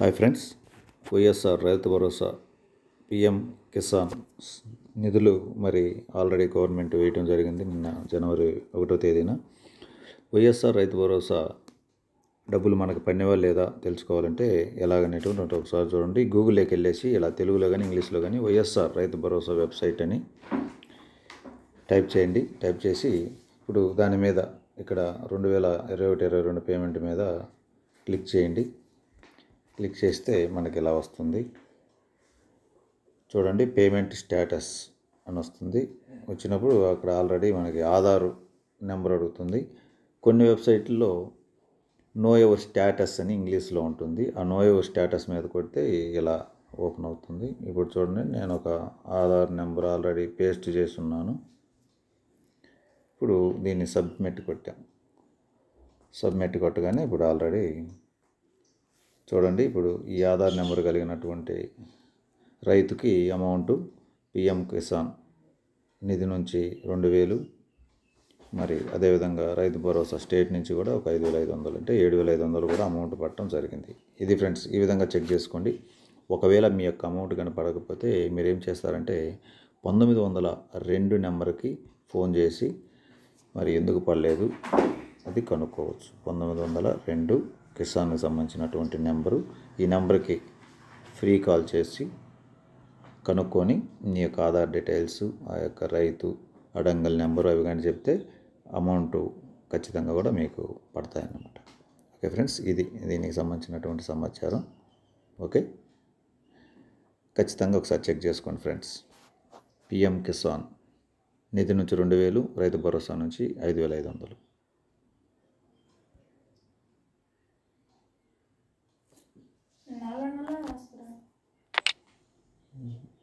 hi friends YSR రైతు భరోసా PM Kisan నిధులు మరి ఆల్రెడీ గవర్నమెంట్ వేయటం జరిగింది నిన్న జనవరి ఒకటో తేదీన వైఎస్ఆర్ రైతు భరోసా డబ్బులు మనకు పడినవా లేదా తెలుసుకోవాలంటే ఎలాగనేటువంటి ఒకసారి చూడండి గూగుల్లోకి వెళ్ళేసి ఇలా తెలుగులో కానీ ఇంగ్లీష్లో కానీ వైఎస్ఆర్ రైతు భరోసా వెబ్సైట్ అని టైప్ చేయండి టైప్ చేసి ఇప్పుడు దాని మీద ఇక్కడ రెండు వేల ఇరవై ఒకటి ఇరవై రెండు పేమెంట్ మీద క్లిక్ చేయండి క్లిక్ చేస్తే మనకి ఇలా వస్తుంది చూడండి పేమెంట్ స్టేటస్ అని వస్తుంది వచ్చినప్పుడు అక్కడ ఆల్రెడీ మనకి ఆధార్ నెంబర్ అడుగుతుంది కొన్ని వెబ్సైట్లో నో ఎవర్ స్టేటస్ అని ఇంగ్లీష్లో ఉంటుంది ఆ నో ఎవర్ స్టేటస్ మీద కొడితే ఇలా ఓపెన్ అవుతుంది ఇప్పుడు చూడండి నేను ఒక ఆధార్ నెంబర్ ఆల్రెడీ పేస్ట్ చేసి ఉన్నాను ఇప్పుడు దీన్ని సబ్మిట్ కొట్టాం సబ్మిట్ కొట్టగానే ఇప్పుడు ఆల్రెడీ చూడండి ఇప్పుడు ఈ ఆధార్ నెంబర్ కలిగినటువంటి రైతుకి అమౌంట్ పిఎం కిసాన్ నిధి నుంచి రెండు వేలు మరి అదేవిధంగా రైతు భరోసా స్టేట్ నుంచి కూడా ఒక ఐదు వేల ఐదు వందలు అంటే ఏడు వేల ఐదు వందలు కూడా అమౌంట్ పట్టడం జరిగింది ఇది ఫ్రెండ్స్ ఈ విధంగా చెక్ చేసుకోండి ఒకవేళ మీ యొక్క అమౌంట్ కనుక పడకపోతే మీరు ఏం చేస్తారంటే పంతొమ్మిది వందల రెండు నెంబర్కి ఫోన్ చేసి మరి ఎందుకు పడలేదు అది కనుక్కోవచ్చు పంతొమ్మిది వందల రెండు కిసాన్కి సంబంధించినటువంటి నెంబరు ఈ నెంబర్కి ఫ్రీ కాల్ చేసి కనుక్కొని మీ యొక్క ఆధార్ డీటెయిల్స్ ఆ యొక్క రైతు అడంగల్ నెంబరు అవి కానీ చెప్తే అమౌంట్ ఖచ్చితంగా కూడా మీకు పడతాయన్నమాట ఓకే ఫ్రెండ్స్ ఇది దీనికి సంబంధించినటువంటి సమాచారం ఓకే ఖచ్చితంగా ఒకసారి చెక్ చేసుకోండి ఫ్రెండ్స్ పిఎం కిసాన్ నిధి నుంచి రెండు వేలు రైతు భరోసా నుంచి ఐదు వేల ఐదు వందలు నెల నెల వస్తుందా